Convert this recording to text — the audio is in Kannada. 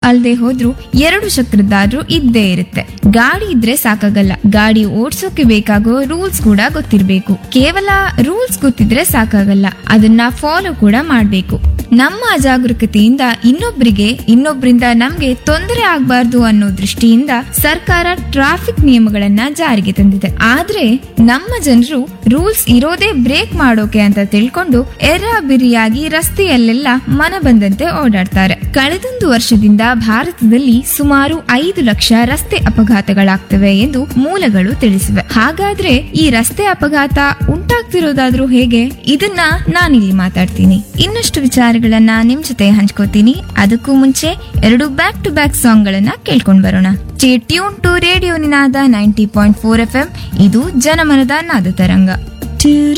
ಅಲ್ದೆ ಹೋದ್ರೂ ಎರಡು ಚಕ್ರದ್ದಾದ್ರೂ ಇದ್ದೇ ಇರುತ್ತೆ ಗಾಡಿ ಇದ್ರೆ ಸಾಕಾಗಲ್ಲ ಗಾಡಿ ಓಡ್ಸೋಕೆ ಬೇಕಾಗೋ ರೂಲ್ಸ್ ಕೂಡ ಗೊತ್ತಿರ್ಬೇಕು ಕೇವಲ ರೂಲ್ಸ್ ಗೊತ್ತಿದ್ರೆ ಸಾಕಾಗಲ್ಲ ಅದನ್ನ ಫಾಲೋ ಕೂಡ ಮಾಡ್ಬೇಕು ನಮ್ಮ ಅಜಾಗರೂಕತೆಯಿಂದ ಇನ್ನೊಬ್ಬರಿಗೆ ಇನ್ನೊಬ್ಬರಿಂದ ನಮ್ಗೆ ತೊಂದರೆ ಆಗ್ಬಾರ್ದು ಅನ್ನೋ ದೃಷ್ಟಿಯಿಂದ ಸರ್ಕಾರ ಟ್ರಾಫಿಕ್ ನಿಯಮಗಳನ್ನ ಜಾರಿಗೆ ತಂದಿದೆ ಆದ್ರೆ ನಮ್ಮ ಜನರು ರೂಲ್ಸ್ ಇರೋದೇ ಬ್ರೇಕ್ ಮಾಡೋಕೆ ಅಂತ ತಿಳ್ಕೊಂಡು ಎರ್ರಾಬಿರಿಯಾಗಿ ರಸ್ತೆಯಲ್ಲೆಲ್ಲ ಮನ ಬಂದಂತೆ ಓಡಾಡ್ತಾರೆ ಕಳೆದೊಂದು ವರ್ಷದಿಂದ ಭಾರತದಲ್ಲಿ ಸುಮಾರು ಐದು ಲಕ್ಷ ರಸ್ತೆ ಅಪಘಾತಗಳಾಗ್ತವೆ ಎಂದು ಮೂಲಗಳು ತಿಳಿಸಿವೆ ಹಾಗಾದ್ರೆ ಈ ರಸ್ತೆ ಅಪಘಾತ ಉಂಟಾಗ್ತಿರೋದಾದ್ರೂ ಹೇಗೆ ಇದನ್ನ ನಾನಿಲ್ಲಿ ಮಾತಾಡ್ತೀನಿ ಇನ್ನಷ್ಟು ವಿಚಾರಗಳನ್ನ ನಿಮ್ ಜೊತೆ ಹಂಚ್ಕೋತೀನಿ ಅದಕ್ಕೂ ಮುಂಚೆ ಎರಡು ಬ್ಯಾಕ್ ಟು ಬ್ಯಾಕ್ ಸಾಂಗ್ ಗಳನ್ನ ಕೇಳ್ಕೊಂಡ್ ಬರೋಣ tune to radio Ninaada ninety point four F M ಇದು ಜನಮನದ ನಾದ ತರಂಗ